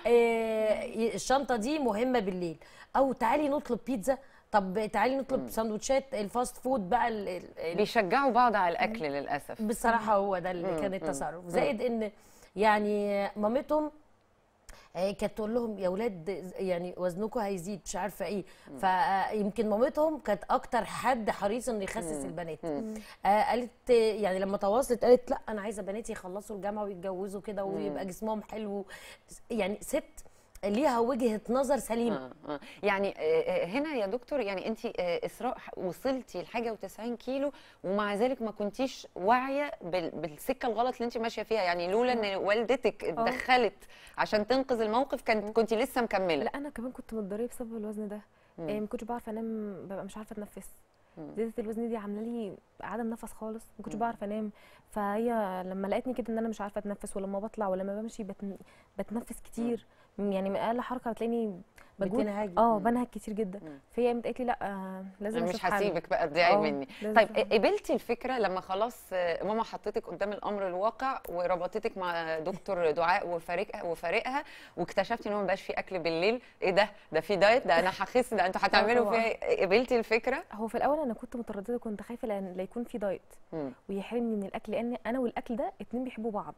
آه الشنطه دي مهمه بالليل او تعالي نطلب بيتزا طب تعالي نطلب سندوتشات الفاست فود بقى ال- ال- ال- بيشجعوا بعض على الاكل للاسف بصراحه هو ده اللي كان التصرف زائد ان يعني مامتهم آه، كانت تقول لهم يا ولاد يعني وزنكم هيزيد مش عارفه ايه فيمكن مامتهم كانت اكتر حد حريص انه يخسس البنات آه، قالت يعني لما تواصلت قالت لا انا عايزه بناتي يخلصوا الجامعه ويتجوزوا كده ويبقى جسمهم حلو يعني ست ليها وجهه نظر سليمه آه، آه. يعني آه، آه، هنا يا دكتور يعني انت اسراء ح- وصلتي لحاجه و90 كيلو ومع ذلك ما كنتيش واعيه بال- بالسكه الغلط اللي انت ماشيه فيها يعني لولا ان والدتك اتدخلت عشان تنقذ الموقف كانت كنت لسه مكمله لا انا كمان كنت متضرره بسبب الوزن ده إيه ما كنتش بعرف انام ببقى مش عارفه اتنفس زياده الوزن دي عامله لي عدم نفس خالص ما كنتش بعرف انام فهي لما لقيتني كده ان انا مش عارفه اتنفس ولما بطلع ولما بمشي بتن... بتنفس كتير يعني من اقل حركه بتلاقيني مجهود بتنهجي. اه مم. بنهج كتير جدا مم. فهي قامت قالت لي لا آه لازم انا مش أشوف حل. هسيبك بقى تضيعي آه، مني لازم طيب أشوف حل. قبلتي الفكره لما خلاص آه، ماما حطتك قدام الامر الواقع وربطتك مع دكتور دعاء وفريقها وفريقها واكتشفتي ان هو مبقاش في اكل بالليل ايه ده ده في دايت ده انا هخس ده انتوا هتعملوا طبعاً. فيها إيه؟ قبلتي الفكره هو في الاول انا كنت متردده كنت خايفه لان لا يكون في دايت مم. ويحرمني من الاكل لان انا والاكل ده اتنين بيحبوا بعض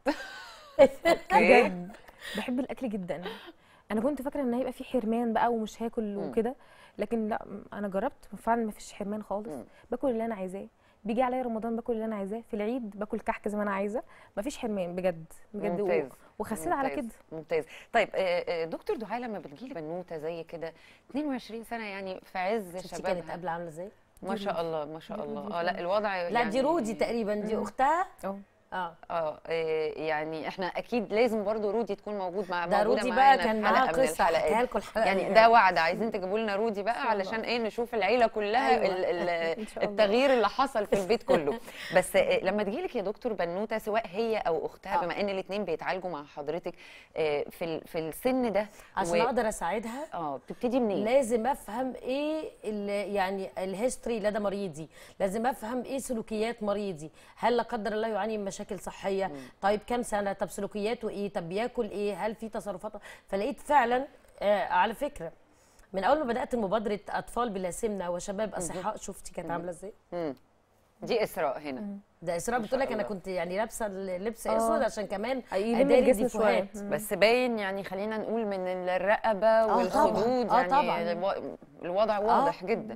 اوكي بجد بحب الاكل جدا انا كنت فاكره ان هيبقى في حرمان بقى ومش هاكل مم. وكده لكن لا انا جربت فعلا ما فيش حرمان خالص مم. باكل اللي انا عايزاه بيجي عليا رمضان باكل اللي انا عايزاه في العيد باكل كحك زي ما انا عايزه ما فيش حرمان بجد بجد و- ممتاز. وخسيت على ممتاز. كده ممتاز طيب آه، آه، دكتور دعاء لما بتجيلي بنوته زي كده 22 سنه يعني في عز شفتي كانت شبابها قبل عامله ازاي ما شاء الله ما شاء دي الله رودي اه لا فعلا. الوضع لا يعني دي رودي تقريبا دي اختها اه اه اه إيه، يعني احنا اكيد لازم برضو رودي تكون موجود مع ده موجوده رودي بقى معانا كان في معاها حلقه من قصه هحكيها الحلقات لكم الحلقه يعني اللي ده وعد عايزين تجيبوا لنا رودي بقى شاء الله. علشان ايه نشوف العيله كلها أيوة. ال ال إن شاء الله. التغيير اللي حصل في البيت كله بس إيه، لما تجيلك يا دكتور بنوته سواء هي او اختها آه. بما ان الاثنين بيتعالجوا مع حضرتك إيه، في ال- في السن ده عشان و- اقدر اساعدها اه بتبتدي منين لازم افهم ايه ال- يعني الهيستوري لدى مريضي لازم افهم ايه سلوكيات مريضي هل لا قدر الله يعاني من مشاكل صحيه طيب كام سنه طب سلوكياته ايه طب بياكل ايه هل في تصرفات فلقيت فعلا آه على فكره من اول ما بدات مبادره اطفال بلا سمنه وشباب اصحاء شفتي كانت عامله ازاي مم. دي اسراء هنا ده اسراء ما بتقول لك شاء انا الله. كنت يعني لابسه اللبس آه. اسود عشان كمان يلم اداري الجسم شويه ديفوهات. بس باين يعني خلينا نقول من الرقبه طبعاً. والخدود آه يعني طبعاً. الو- الوضع واضح جدا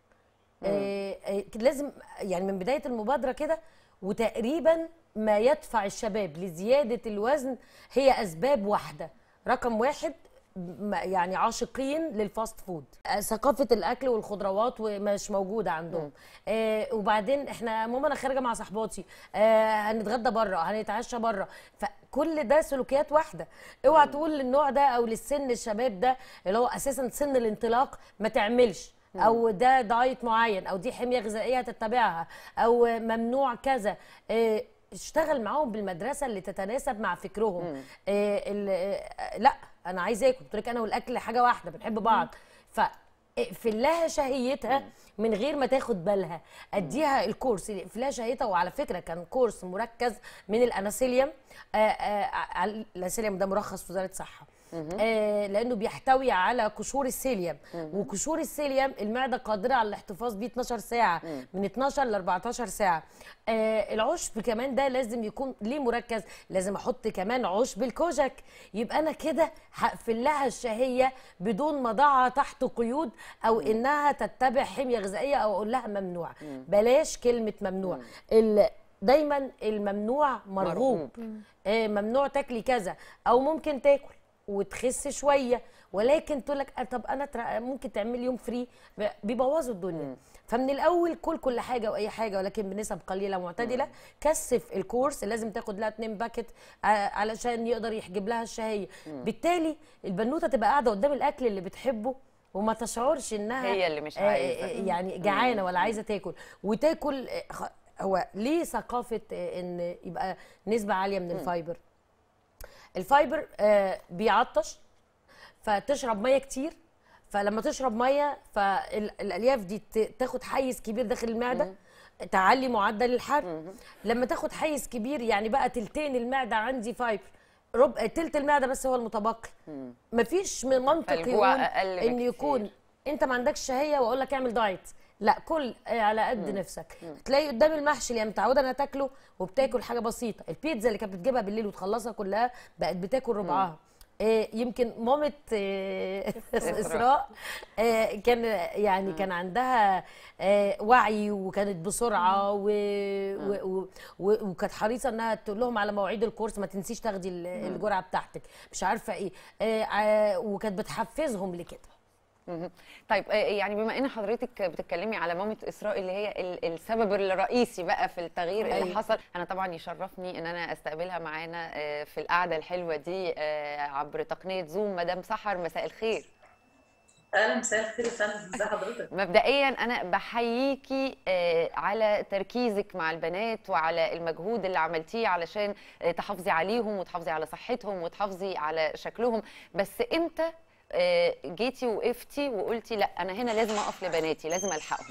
آه، آه، لازم يعني من بدايه المبادره كده وتقريبا ما يدفع الشباب لزياده الوزن هي اسباب واحده رقم واحد م- يعني عاشقين للفاست فود آه، ثقافه الاكل والخضروات ومش موجوده عندهم آه وبعدين احنا ماما انا خارجه مع صحباتي آه هنتغدى بره هنتعشى بره فكل ده سلوكيات واحده اوعى تقول للنوع ده او للسن الشباب ده اللي هو اساسا سن الانطلاق ما تعملش او ده دايت معين او دي حميه غذائيه تتبعها او ممنوع كذا آه، اشتغل معاهم بالمدرسه اللي تتناسب مع فكرهم آه، ال- آه، لا انا عايز اكل قلت لك انا والاكل حاجه واحده بنحب بعض ف اقفل لها شهيتها من غير ما تاخد بالها اديها الكورس اللي اقفل لها شهيتها وعلى فكره كان كورس مركز من الاناسيليوم آه، آه، على- الاناسيليوم ده مرخص وزاره الصحه آه لانه بيحتوي على قشور السيليوم وقشور السيليوم المعده قادره على الاحتفاظ بيه 12 ساعه من 12 ل 14 ساعه آه العشب كمان ده لازم يكون ليه مركز لازم احط كمان عشب الكوجك يبقى انا كده هقفل لها الشهيه بدون ما اضعها تحت قيود او انها تتبع حميه غذائيه او اقول لها ممنوع بلاش كلمه ممنوع ال- دايما الممنوع مرغوب مرغوب. آه، ممنوع تاكلي كذا او ممكن تاكل وتخس شويه ولكن تقول لك آه، طب انا ترا- ممكن تعمل يوم فري ب- بيبوظوا الدنيا فمن الاول كل كل حاجه واي حاجه ولكن بنسب قليله معتدله كثف الكورس لازم تاخد لها 2 باكت آه، علشان يقدر يحجب لها الشهيه بالتالي البنوته تبقى قاعده قدام الاكل اللي بتحبه وما تشعرش انها هي اللي مش آه، عايزة. آه، يعني جعانه ولا عايزه تاكل وتاكل آه، خ- هو ليه ثقافه آه، ان يبقى نسبه عاليه من الفايبر الفايبر آه، بيعطش فتشرب ميه كتير فلما تشرب ميه فالالياف دي ت- تاخد حيز كبير داخل المعده تعلي معدل الحرق لما تاخد حيز كبير يعني بقى تلتين المعده عندي فايبر ربع تلت المعده بس هو المتبقي مفيش من منطق فالجوع يقول أقل ان بكتير. يكون انت ما عندكش شهيه واقول لك اعمل دايت لا كل آه، على قد نفسك تلاقي قدام المحشي اللي هي متعوده انها تاكله وبتاكل حاجه بسيطه البيتزا اللي كانت بتجيبها بالليل وتخلصها كلها بقت بتاكل ربعها آه، يمكن مامة آه، اسراء آه، كان يعني كان عندها آه، وعي وكانت بسرعه و... و... و... و... وكانت حريصه انها تقول لهم على مواعيد الكورس ما تنسيش تاخدي ال- الجرعه بتاعتك مش عارفه ايه آه، آه، وكانت بتحفزهم لكده مهم. طيب آه، يعني بما ان حضرتك بتتكلمي على مامة اسراء اللي هي ال- السبب الرئيسي بقى في التغيير اللي أيوة. حصل انا طبعا يشرفني ان انا استقبلها معانا آه، في القعده الحلوه دي آه، عبر تقنيه زوم مدام سحر مساء الخير اهلا مساء الخير يا فندم ازي حضرتك مبدئيا انا بحييكي آه، على تركيزك مع البنات وعلى المجهود اللي عملتيه علشان آه، تحافظي عليهم وتحافظي على صحتهم وتحافظي على شكلهم بس امتى آه، جيتي وقفتي وقلتي لا انا هنا لازم اقف لبناتي لازم الحقهم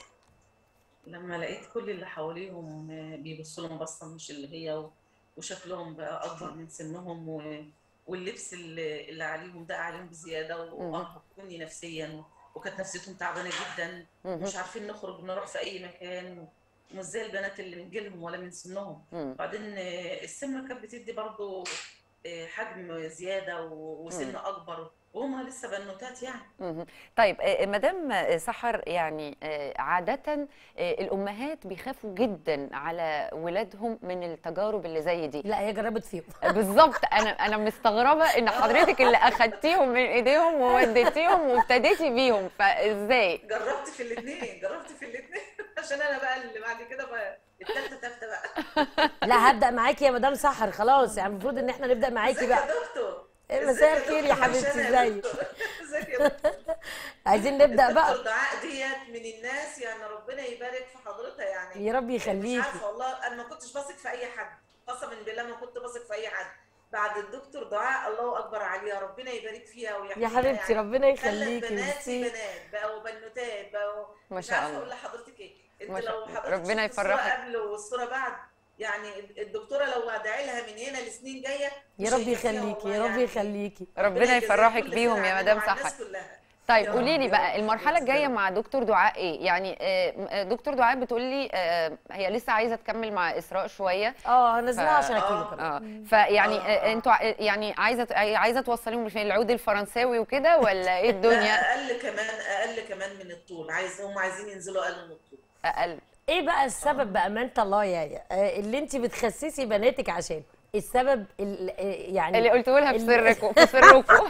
لما لقيت كل اللي حواليهم بيبصوا لهم بصه مش اللي هي و- وشكلهم بقى اكبر من سنهم و- واللبس اللي اللي عليهم ده عليهم بزياده مم. وارهقوني نفسيا وكانت نفسيتهم تعبانه جدا مهم. مش عارفين نخرج نروح في اي مكان ومش زي البنات اللي من جيلهم ولا من سنهم مم. بعدين السمنه كانت بتدي برضو حجم زياده و- وسن مم. اكبر وهم لسه بنوتات يعني مهم. طيب آه، مدام آه، سحر يعني آه، عادة آه، الأمهات بيخافوا جدا على ولادهم من التجارب اللي زي دي لا هي جربت فيهم بالظبط انا انا مستغربه ان حضرتك اللي اخدتيهم من ايديهم ووديتيهم وابتديتي بيهم فازاي جربت في الاثنين جربت في الاثنين عشان انا بقى اللي بعد كده بقى التالتة تالتة بقى لا هبدا معاكي يا مدام سحر خلاص يعني المفروض ان احنا نبدا معاكي ازيك يا بقى دكتور إيه، ازيك مساء الخير يا دكتور؟ حبيبتي عشان يا ازيك دكتور. ازيك يا دكتور عايزين نبدا بقى دكتور دعاء ديت من الناس يعني ربنا يبارك في حضرتها يعني يا رب مش يخليكي عارفه والله انا ما كنتش بثق في اي حد قسما بالله ما كنت بثق في اي حد بعد الدكتور دعاء الله اكبر عليها ربنا يبارك فيها ويحميها يا حبيبتي يعني. ربنا خلت يخليكي بناتي ميرسي بنات بقوا بنوتات بقوا ما مش شاء عارفه الله. اقول لحضرتك ايه انت ما شاء لو الله. حضرتك ربنا شفت الصورة يفرحك. قبل والصوره بعد يعني الدكتوره لو ادعي لها من هنا لسنين جايه يا مش رب هيكفيها يخليكي والله يا رب يعني. يخليكي ربنا يجازيها يفرحك كل بيهم خير يا عننا مدام وعن سحر الناس كلها. طيب يا رب، قولي لي يا بقى رب. المرحله الجايه مع دكتور دعاء ايه يعني آه، آه، دكتور دعاء بتقول لي آه، هي لسه عايزه تكمل مع اسراء شويه اه هنزلها ف- عشان اكيد آه. كمان اه فيعني آه، آه، آه. انتوا ع- يعني عايزه عايزه توصليهم في العود الفرنساوي وكده ولا ايه الدنيا لا اقل كمان اقل كمان من الطول عايز هم عايزين ينزلوا اقل من الطول اقل ايه بقى السبب بامانه الله يعني آه، اللي انت بتخسسي بناتك عشان السبب ال- آه، يعني اللي قلته لها في ال- سركم في سركم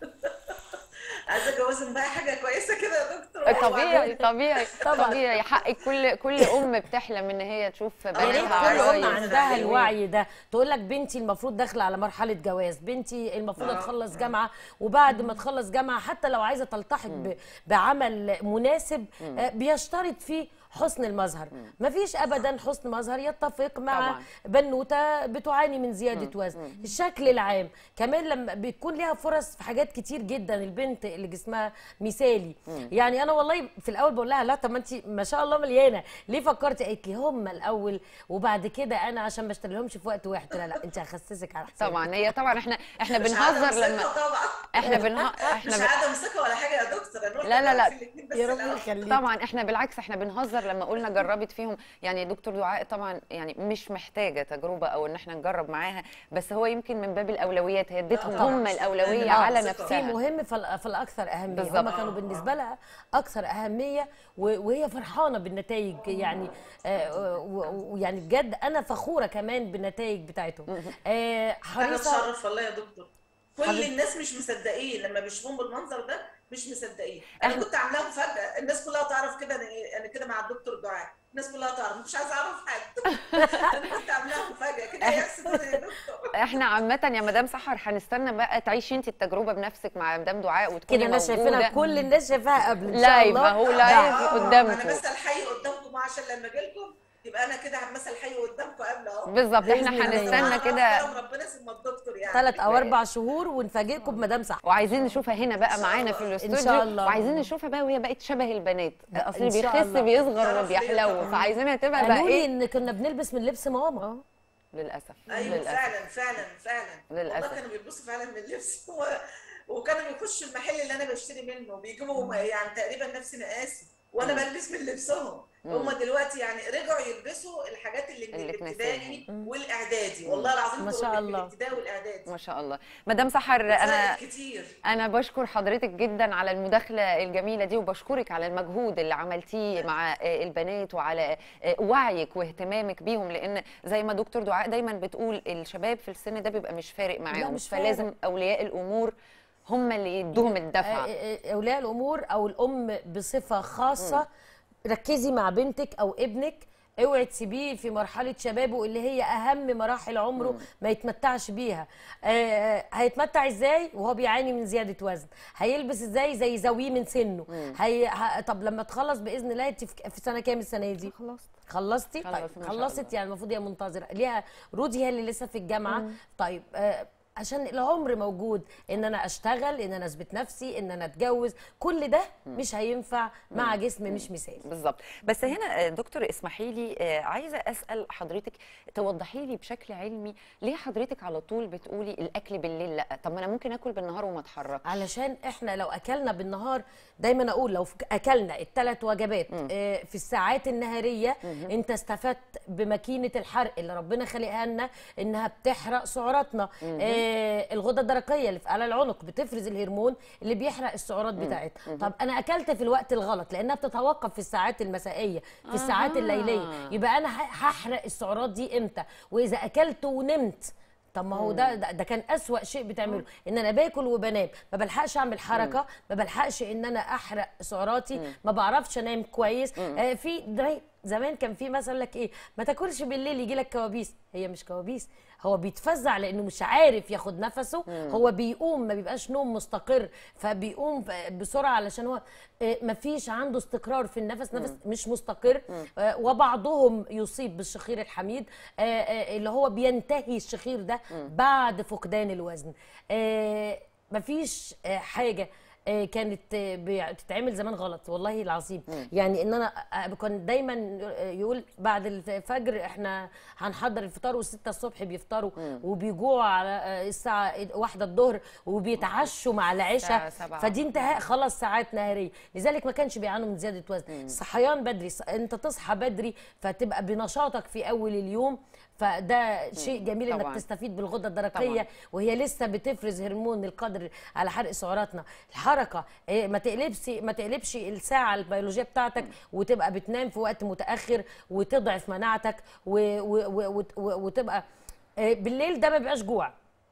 عايزه اتجوزهم بقى حاجه كويسه كده يا دكتور طبيعي طبيعي طبعا. طبيعي حقك كل كل ام بتحلم ان هي تشوف يا ريت بناتها كل ام عرايس عندها حلوين. الوعي ده تقول لك بنتي المفروض داخله على مرحله جواز بنتي المفروض آه. تخلص جامعه وبعد ما تخلص جامعه حتى لو عايزه تلتحق ب- بعمل مناسب آه، بيشترط فيه حسن المظهر مفيش ابدا حسن مظهر يتفق مع طبعاً. بنوته بتعاني من زياده وزن الشكل العام كمان لما بيكون ليها فرص في حاجات كتير جدا البنت اللي جسمها مثالي يعني انا والله في الاول بقول لها لا طب ما انت ما شاء الله مليانه ليه فكرتي قالت لي هم الاول وبعد كده انا عشان ما اشتريلهمش في وقت واحد قلت لها لا انت هخسسك على حسابي طبعا هي طبعا احنا احنا مش عادة بنهزر لما مسكة طبعا احنا بنه... مش احنا ب... عاده مسكه ولا حاجه يا دكتور هنروح لا، لا، لا. نتجوز الاتنين بس يا رب الأول. يخليك طبعا احنا بالعكس احنا بنهزر لما قلنا جربت فيهم يعني دكتور دعاء طبعا يعني مش محتاجه تجربه او ان احنا نجرب معاها بس هو يمكن من باب الاولويات هي اديتهم طبعاً. هم الاولويه آه، على ثقة. في نفسها مهم فال- فالاكثر اهميه بالظبط. هم كانوا بالنسبه لها اكثر اهميه و- وهي فرحانه بالنتائج يعني آه، و- ويعني بجد انا فخوره كمان بالنتائج بتاعتهم آه، انا حريصه اتشرف والله يا دكتور كل حبيبتي. الناس مش مصدقين لما بيشوفون بالمنظر ده مش مصدقين انا إحنا- كنت عاملاهم فجاه الناس كلها تعرف كده انا انا كده مع الدكتور دعاء الناس كلها تعرف مش عايزه اعرف حد انا كنت عاملاهم فجاه كده يحسب يا دكتور احنا عامه يا مدام سحر هنستنى بقى تعيشي انت التجربه بنفسك مع مدام دعاء وتكوني كده الناس شايفينها موجوده كل الناس شايفاها قبل ان شاء لايف الله اهو آه، لايف آه، قدامكم انا بس الحي قدامكم عشان لما اجي لكم يبقى انا كده همثل الحي قدامكم قبل اهو بالظبط بإذن احنا الله. هنستنى كده كرم ربنا ثم الدكتور يعني ثلاث او اربع شهور ونفاجئكم بمدام سحر وعايزين نشوفها هنا بقى معانا في الاستوديو شاء الله. وعايزين نشوفها بقى وهي بقت شبه البنات اصل إن اللي شاء بيخس الله. بيصغر شرف ليا وبيحلو طبعاً. فعايزينها تبقى بقى قالوا لي ايه ان كنا بنلبس من لبس ماما للاسف ايوه للاسف فعلا فعلا فعلا للأسف. والله كانوا بيلبسوا فعلا من اللبس و... وكانوا بيخشوا المحل اللي انا بشتري منه بيجيبوا يعني تقريبا نفس مقاسي وانا بلبس من لبسهم هم دلوقتي يعني رجعوا يلبسوا الحاجات اللي من اللي الابتدائي تناسبهم. والاعدادي والله العظيم ما دول شاء من الله. الابتدائي والاعدادي ما شاء الله مدام سحر انا فرقت كتير انا بشكر حضرتك جدا على المداخله الجميله دي وبشكرك على المجهود اللي عملتيه مع آه، البنات وعلى آه، وعيك واهتمامك بيهم لان زي ما دكتور دعاء دايما بتقول الشباب في السن ده بيبقى مش فارق معاهم مش فلازم اولياء الامور هم اللي يدوهم الدفعه آه، آه، اولياء الامور او الام بصفه خاصه ركزي مع بنتك او ابنك اوعي تسيبيه في مرحله شبابه اللي هي اهم مراحل عمره ما يتمتعش بيها آه هيتمتع ازاي وهو بيعاني من زياده وزن هيلبس ازاي زي زاويه من سنه هي ه... طب لما تخلص باذن الله انت في في سنه كام السنه دي خلصت خلصتي خلص طيب ما شاء خلصت الله. يعني المفروض هي منتظره ليها رودي هي اللي لسه في الجامعه طيب آه عشان العمر موجود ان انا اشتغل ان انا اثبت نفسي ان انا اتجوز كل ده مش هينفع مع جسم مش مثالي بالظبط بس هنا آه، دكتور اسمحي لي آه، عايزه اسال حضرتك توضحي لي بشكل علمي ليه حضرتك على طول بتقولي الاكل بالليل لا طب ما انا ممكن اكل بالنهار وما اتحرك علشان احنا لو اكلنا بالنهار دايما اقول لو فك- اكلنا الثلاث وجبات آه، في الساعات النهاريه انت استفدت بماكينه الحرق اللي ربنا خلقها لنا انها بتحرق سعراتنا آه، الغده الدرقيه اللي في اعلى العنق بتفرز الهرمون اللي بيحرق السعرات بتاعتها طب انا اكلت في الوقت الغلط لانها بتتوقف في الساعات المسائيه في الساعات أها. الليليه يبقى انا ه- هحرق السعرات دي امتى واذا اكلت ونمت طب ما هو ده ده, ده كان أسوأ شيء بتعمله ان انا باكل وبنام ما بلحقش اعمل حركه ما بلحقش ان انا احرق سعراتي ما بعرفش انام كويس آه في داي- زمان كان في مثل لك ايه ما تاكلش بالليل يجي لك كوابيس هي مش كوابيس هو بيتفزع لانه مش عارف ياخد نفسه هو بيقوم ما بيبقاش نوم مستقر فبيقوم ف- بسرعه علشان هو آه، ما فيش عنده استقرار في النفس نفس مش مستقر آه، وبعضهم يصيب بالشخير الحميد آه، آه، اللي هو بينتهي الشخير ده بعد فقدان الوزن آه، مفيش آه، حاجه آه، كانت آه، بتتعمل زمان غلط والله العظيم يعني ان انا آه، كان دايما آه، يقول بعد الفجر احنا هنحضر الفطار والستة الصبح بيفطروا وبيجوعوا على آه، الساعه واحدة الظهر وبيتعشوا مع العشاء الساعة سبعة. فدي انتهاء خلاص ساعات نهاريه لذلك ما كانش بيعانوا من زياده وزن الصحيان بدري ص- انت تصحى بدري فتبقى بنشاطك في اول اليوم فده شيء جميل طبعاً. انك تستفيد بالغده الدرقيه طبعاً. وهي لسه بتفرز هرمون القدر على حرق سعراتنا الحركه إيه، ما تقلبش ما تقلبش الساعه البيولوجيه بتاعتك وتبقى بتنام في وقت متاخر وتضعف مناعتك و- و- و- وت- و- وتبقى إيه، بالليل ده ما بيبقاش جوع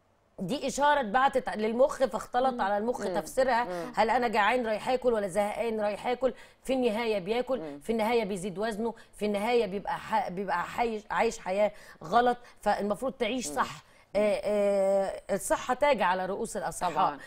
دي اشاره اتبعتت للمخ فاختلط على المخ تفسيرها هل انا جعان رايح اكل ولا زهقان رايح اكل في النهايه بياكل في النهايه بيزيد وزنه في النهايه بيبقى ح... بيبقى عايش عايش حياه غلط فالمفروض تعيش صح آه، آه، الصحه تاج على رؤوس الاصحاء طبعاً.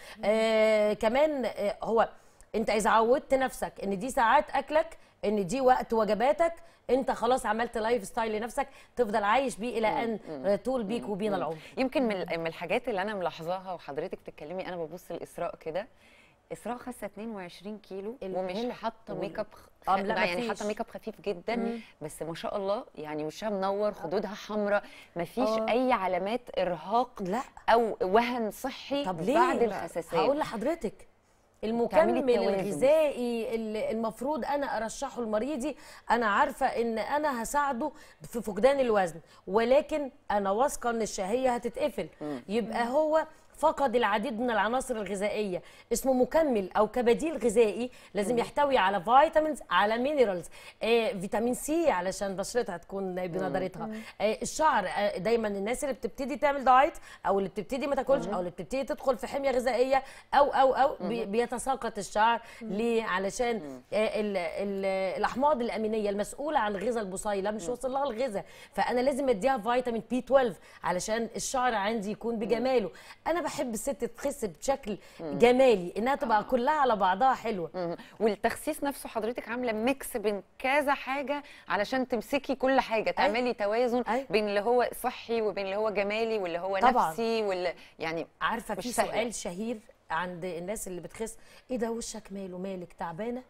آه كمان آه هو انت اذا عودت نفسك ان دي ساعات اكلك ان دي وقت وجباتك انت خلاص عملت لايف ستايل لنفسك تفضل عايش بيه الى ان آه، طول بيك وبين العمر يمكن من من الحاجات اللي انا ملاحظاها وحضرتك بتتكلمي انا ببص لاسراء كده اسراء خاسه 22 كيلو ال- ومش هنا. حاطه وال- ميك اب خ- آه، لا، لا، يعني مفيش. حاطه ميك اب خفيف جدا بس ما شاء الله يعني وشها منور خدودها حمراء ما فيش اي علامات ارهاق لا او وهن صحي طب ليه بعد ما- الحساسيه هقول لحضرتك تعملي المكمل التوازن. الغذائي اللي المفروض انا ارشحه لمريضي انا عارفه ان انا هساعده في فقدان الوزن ولكن انا واثقه ان الشهيه هتتقفل يبقى هو فقد العديد من العناصر الغذائيه اسمه مكمل او كبديل غذائي لازم يحتوي على فيتامينز على مينرالز آه فيتامين سي علشان بشرتها تكون بنضارتها آه الشعر آه دايما الناس اللي بتبتدي تعمل دايت او اللي بتبتدي ما تاكلش او اللي بتبتدي تدخل في حميه غذائيه او او او بي- بيتساقط الشعر ليه علشان آه ال ال الاحماض الامينيه المسؤوله عن غذاء البصيله مش واصل لها الغذاء فانا لازم اديها فيتامين بي 12 علشان الشعر عندي يكون بجماله انا بحب الست تخس بشكل جمالي انها تبقى كلها على بعضها حلوه مم. والتخسيس نفسه حضرتك عامله ميكس بين كذا حاجه علشان تمسكي كل حاجه تعملي توازن أي. بين اللي هو صحي وبين اللي هو جمالي واللي هو طبعاً. نفسي واللي يعني عارفه مش في سهلة. سؤال شهير عند الناس اللي بتخس ايه ده وشك ماله مالك تعبانه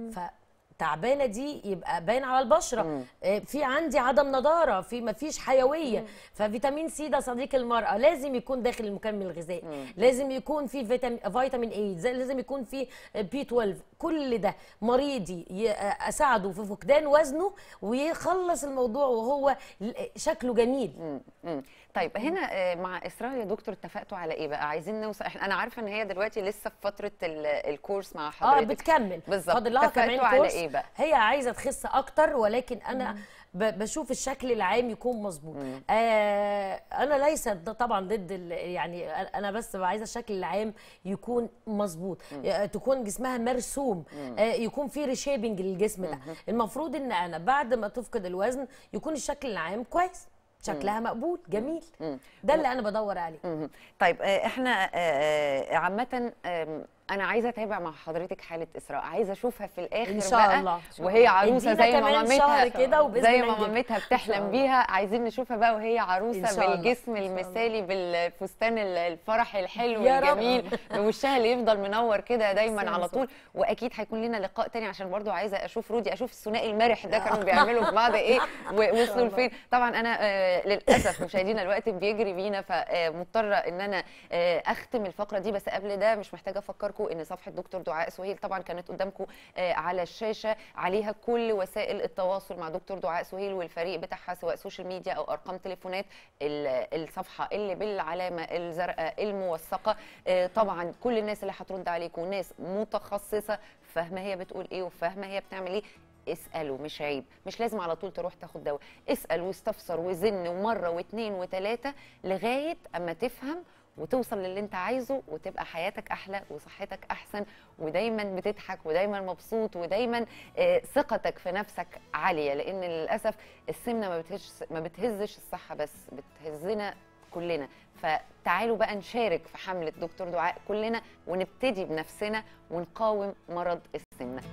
فتعبانه دي يبقى باين على البشره آه، في عندي عدم نضاره في ما فيش حيويه ففيتامين سي ده صديق المراه لازم يكون داخل المكمل الغذائي لازم يكون في فيتامين فيتامين اي زي- لازم يكون في بي 12 كل ده مريضي ي- آه، اساعده في فقدان وزنه ويخلص الموضوع وهو ل- شكله جميل مم. مم. طيب هنا آه، مع اسراء يا دكتور اتفقتوا على ايه بقى عايزين نوصل احنا انا عارفه ان هي دلوقتي لسه في فتره ال- الكورس مع اه حضرتك بتكمل بالظبط فاضل لها اتفقتوا كمان على كورس ايه بقى هي عايزه تخس اكتر ولكن انا ب- بشوف الشكل العام يكون مظبوط آه انا ليست ده طبعا ضد ال- يعني انا بس عايزه الشكل العام يكون مظبوط آه، تكون جسمها مرسوم آه يكون في ريشيبنج للجسم ده المفروض ان انا بعد ما تفقد الوزن يكون الشكل العام كويس شكلها مقبول جميل ده اللي انا بدور عليه مهم. طيب آه، احنا آه، آه، عامة آم، أنا عايزة أتابع مع حضرتك حالة إسراء، عايزة أشوفها في الآخر إن شاء بقى الله. وهي عروسة ادينا زي ما كمان مامتها شهر كده وبإذن زي الله ما نجيبها. مامتها إن شاء بتحلم الله. بيها عايزين نشوفها بقى وهي إن عروسة شاء الله. بالجسم إن شاء الله. المثالي بالفستان ال- الفرح الحلو يا رب. الجميل بوشها اللي يفضل منور كده دايما تسلم على يا طول وأكيد هيكون لنا لقاء تاني عشان برضو عايزة أشوف رودي أشوف الثنائي المرح ده كانوا بيعملوا في بعض إيه ووصلوا لفين طبعا أنا آه، للأسف مشاهدينا الوقت بيجري بينا فمضطرة إن أنا آه، أختم الفقرة دي بس قبل ده مش محتاجة أفكركم إن صفحة دكتور دعاء سهيل طبعا كانت قدامكم آه، على الشاشة عليها كل وسائل التواصل مع دكتور دعاء سهيل والفريق بتاعها سواء سوشيال ميديا أو أرقام تليفونات ال- الصفحة اللي بالعلامة الزرقاء الموثقة آه، طبعا كل الناس اللي هترد عليكم ناس متخصصة فاهمة هي بتقول إيه وفاهمة هي بتعمل إيه اسألوا مش عيب مش لازم على طول تروح تاخد دواء اسأل واستفسر وزن ومرة واثنين وثلاثة لغاية أما تفهم وتوصل للي انت عايزه وتبقى حياتك احلى وصحتك احسن ودايما بتضحك ودايما مبسوط ودايما آه، ثقتك في نفسك عاليه لان للاسف السمنه ما بتهزش ما بتهزش الصحه بس بتهزنا كلنا فتعالوا بقى نشارك في حمله دكتور دعاء كلنا ونبتدي بنفسنا ونقاوم مرض السمنه